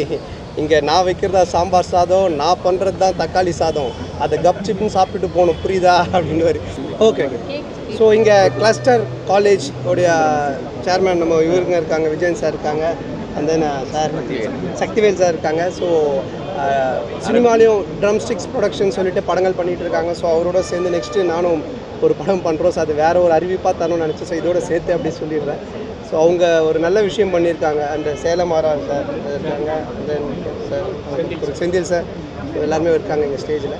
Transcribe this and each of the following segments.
இங்கே நான் வைக்கிறதா சாம்பார் சாதம் நான் பண்ணுறது தான் தக்காளி சாதம் அதை கப் சிப்னு சாப்பிட்டுட்டு போகணும் புரியுதா அப்படின்னு ஓகே ஓகே ஸோ இங்கே கிளஸ்டர் காலேஜ் உடைய சேர்மேன் நம்ம இவருங்க இருக்காங்க விஜயன் சார் இருக்காங்க அந்த சார் சக்திவேல் சார் இருக்காங்க ஸோ சினிமாலையும் ட்ரம் ஸ்டிக்ஸ் ப்ரொடக்ஷன் சொல்லிட்டு படங்கள் பண்ணிட்டு இருக்காங்க ஸோ அவரோட சேர்ந்து நெக்ஸ்ட்டு நானும் ஒரு படம் பண்ணுறோம் ஸோ அது வேற ஒரு அறிவிப்பாக தரணும்னு நினச்சேன் ஸோ இதோட சேர்த்து அப்படி சொல்லிடுறேன் ஸோ அவங்க ஒரு நல்ல விஷயம் பண்ணியிருக்காங்க அந்த சேலம் ஆரா சார் இருக்காங்க தென் சார் செந்தில் சார் எல்லாருமே இருக்காங்க எங்கள் ஸ்டேஜில்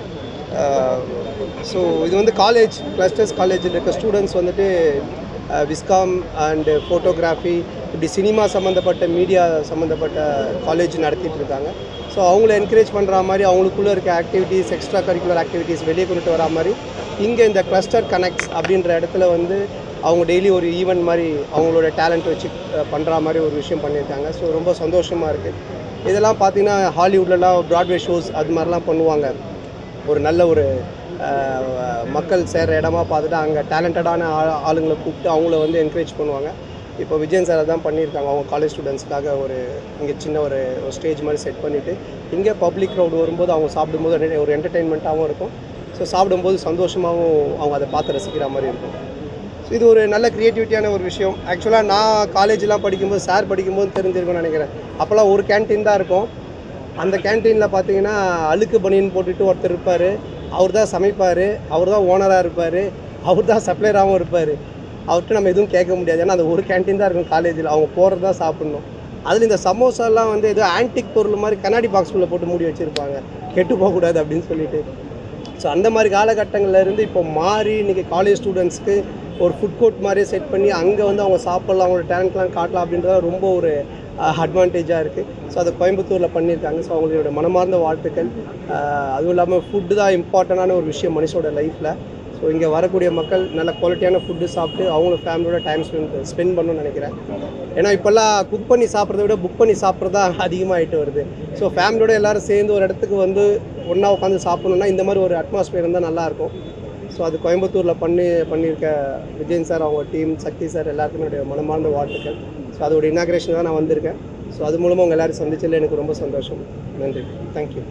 ஸோ இது வந்து காலேஜ் கிளஸ்டர்ஸ் காலேஜில் இருக்க ஸ்டூடெண்ட்ஸ் வந்துட்டு விஸ்காம் அண்டு ஃபோட்டோகிராஃபி இப்படி சினிமா சம்மந்தப்பட்ட மீடியா சம்மந்தப்பட்ட காலேஜ் நடத்திட்டு இருக்காங்க ஸோ அவங்கள என்கரேஜ் பண்ணுற மாதிரி அவங்களுக்குள்ளே இருக்க ஆக்டிவிட்டீஸ் எக்ஸ்ட்ரா கரிக்குலர் ஆக்டிவிட்டீஸ் வெளியே கொண்டுட்டு வரா மாதிரி இங்கே இந்த கிளஸ்டர் கனெக்ட்ஸ் அப்படின்ற இடத்துல வந்து அவங்க டெய்லி ஒரு ஈவெண்ட் மாதிரி அவங்களோட டேலண்ட் வச்சு பண்ணுற மாதிரி ஒரு விஷயம் பண்ணியிருக்காங்க ஸோ ரொம்ப சந்தோஷமாக இருக்குது இதெல்லாம் பார்த்தீங்கன்னா ஹாலிவுட்லலாம் ப்ராட்வே ஷோஸ் அது மாதிரிலாம் பண்ணுவாங்க ஒரு நல்ல ஒரு அஹ், மக்கள் சேர்கிற இடமா பார்த்துட்டு அங்கே டேலண்டடான ஆளுங்களை கூப்பிட்டு அவங்கள வந்து என்கரேஜ் பண்ணுவாங்க இப்போ விஜயன் சார் தான் பண்ணியிருக்காங்க அவங்க காலேஜ் ஸ்டூடெண்ட்ஸ்க்காக ஒரு இங்கே சின்ன ஒரு ஒரு ஸ்டேஜ் மாதிரி செட் பண்ணிவிட்டு இங்கே பப்ளிக் க்ரௌட் வரும்போது அவங்க சாப்பிடும்போது ஒரு- ஒரு என்டர்டெயின்மெண்ட்டாகவும் இருக்கும் ஸோ சாப்பிடும்போது சந்தோஷமாகவும் அவங்க அதை பார்த்து ரசிக்கிற மாதிரி இருக்கும் ஸோ இது ஒரு நல்ல க்ரியேட்டிவிட்டியான ஒரு விஷயம் ஆக்சுவலாக நான் காலேஜ்லாம் படிக்கும்போது சார் படிக்கும்போது தெரிஞ்சிருக்கும்னு நினைக்கிறேன் அப்போல்லாம் ஒரு கேன்டீன் தான் இருக்கும் அந்த கேன்டீனில் பார்த்தீங்கன்னா அழுக்கு பனியன் போட்டுட்டு ஒருத்தர் இருப்பார் அவர் தான் சமைப்பார் அவர் தான் ஓனராக இருப்பார் அவர் தான் சப்ளையராகவும் இருப்பார் அவர்கிட்ட நம்ம எதுவும் கேட்க முடியாது ஏன்னா அந்த ஒரு கேன்டீன் தான் இருக்கும் காலேஜில் அவங்க போகிறது தான் சாப்பிட்ணும் அதில் இந்த சமோசாலாம் வந்து ஏதோ ஆன்டிக் பொருள் மாதிரி கண்ணாடி பாக்ஸ்குள்ளே போட்டு மூடி வச்சுருப்பாங்க கெட்டு போகக்கூடாது அப்படின்னு சொல்லிட்டு ஸோ அந்த மாதிரி காலகட்டங்கள்ல இருந்து இப்போ மாறி இன்றைக்கி காலேஜ் ஸ்டூடெண்ட்ஸ்க்கு ஒரு ஃபுட் கோர்ட் மாதிரியே செட் பண்ணி அங்கே வந்து அவங்க சாப்பிட்லாம் அவங்களோட டேலண்ட்லாம் காட்டலாம் அப்படின்றது ரொம்ப ஒரு அட்வான்டேஜாக இருக்குது ஸோ அதை கோயம்புத்தூரில் பண்ணியிருக்காங்க ஸோ அவங்களோட மனமார்ந்த வாழ்த்துக்கள் அஹ் அதுவும் இல்லாமல் ஃபுட்டு தான் இம்பார்ட்டண்டான ஒரு விஷயம் மனுஷனோட லைஃப்பில் ஸோ இங்கே வரக்கூடிய மக்கள் நல்ல குவாலிட்டியான ஃபுட்டு சாப்பிட்டு அவங்கள ஃபேமிலியோட டைம் ஸ்பெண்ட் ஸ்பெண்ட் பண்ணணும்னு நினைக்கிறேன் ஏன்னா இப்போல்லாம் குக் பண்ணி சாப்பிட்றத விட புக் பண்ணி சாப்பிட்றது தான் அதிகமாகிட்டு வருது ஸோ ஃபேமிலியோட எல்லாரும் சேர்ந்து ஒரு இடத்துக்கு வந்து ஒன்றா உட்காந்து சாப்பிடணும்னா இந்த மாதிரி ஒரு அட்மாஸ்பியர் இருந்தால் நல்லாயிருக்கும் ஸோ அது கோயம்புத்தூரில் பண்ணி பண்ணியிருக்க விஜயன் சார் அவங்க டீம் சக்தி சார் எல்லாருக்குமே என்னுடைய மனமார்ந்த வாழ்த்துக்கள் ஸோ அதோட இனாகிரேஷன் தான் நான் வந்திருக்கேன் ஸோ அது மூலமாக உங்கள் எல்லாரும் சந்திச்சதில் எனக்கு ரொம்ப சந்தோஷம் நன்றி தேங்க்யூ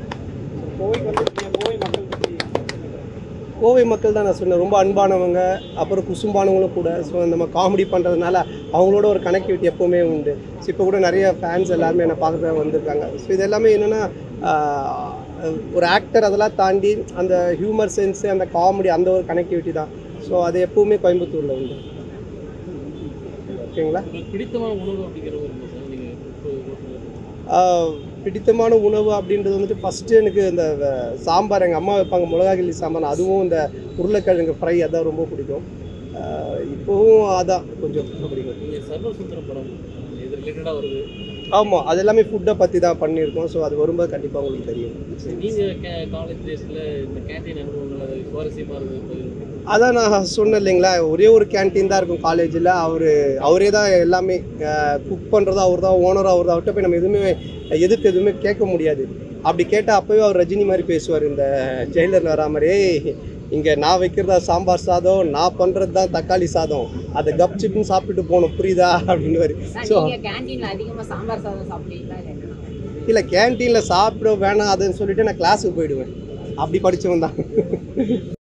கோவை மக்கள் தான் நான் சொன்னேன் ரொம்ப அன்பானவங்க அப்புறம் குசும்பானவங்களும் கூட ஸோ நம்ம காமெடி பண்ணுறதுனால அவங்களோட ஒரு கனெக்டிவிட்டி எப்போவுமே உண்டு ஸோ இப்போ கூட நிறைய ஃபேன்ஸ் எல்லாருமே என்னை பார்க்க வந்திருக்காங்க ஸோ இது எல்லாமே என்னென்னா ஒரு ஆக்டர் அதெல்லாம் தாண்டி அந்த ஹியூமர் சென்ஸு அந்த காமெடி அந்த ஒரு கனெக்டிவிட்டி தான் ஸோ அது எப்போவுமே கோயம்புத்தூரில் உண்டு ஓகேங்களா உங்களுக்கு பிடித்தமான உணவு அப்படிங்கிற ஒரு சார் நீங்கள் ஆஹ் பிடித்தமான உணவு அப்படின்றது வந்துட்டு ஃபஸ்ட்டு எனக்கு இந்த வ- சாம்பார் எங்கள் அம்மா வைப்பாங்க மிளகா கிள்ளி சாம்பார் அதுவும் இந்த உருளைக்கிழங்கு ஃப்ரை அதான் ரொம்ப பிடிக்கும் ஆஹ் இப்போவும் அதான் கொஞ்சம் பிடிக்கும் நீங்கள் சர்வர் சுந்தரம் படம் இது ரிலேட்டடாக வருது ஆமாம் அது எல்லாமே ஃபுட்டை பற்றி தான் பண்ணியிருக்கோம் ஸோ அது வரும்போது கண்டிப்பாக உங்களுக்கு தெரியும் நீங்கள் கே காலேஜ் டேஸில் இந்த கேண்டீன் அனுபவங்கள் அது சுவாரஸ்யமாக இருக்குது அதான் நான் சொன்னேன் இல்லைங்களா ஒரே ஒரு கேன்டீன் தான் இருக்கும் காலேஜில் அவர் அவரே தான் எல்லாமே குக் பண்ணுறது அவர் தான் ஓனர் அவர் தான் அவர்கிட்ட போய் நம்ம எதுவுமே எதிர்த்து எதுவுமே கேட்க முடியாது அப்படி கேட்டால் அப்போவே அவர் ரஜினி மாதிரி பேசுவார் இந்த ஜெயிலரில் வரா மாதிரி "ஏய், இங்கே நான் வைக்கிறதா சாம்பார் சாதம் நான் பண்ணுறது தான் தக்காளி சாதம் அதை கப் சிப்னு சாப்பிட்டுட்டு போகணும் புரியுதா அப்படின்னு ஸோ நீங்க கேண்டீன்ல அதிகமா சாம்பார் சாதம் சாப்பிடுவீங்களா இல்ல என்ன? இல்லை கேன்டீனில் சாப்பிட வேணாம் அதுன்னு சொல்லிட்டு நான் கிளாஸுக்கு போயிடுவேன் அப்படி படித்தவன் தான்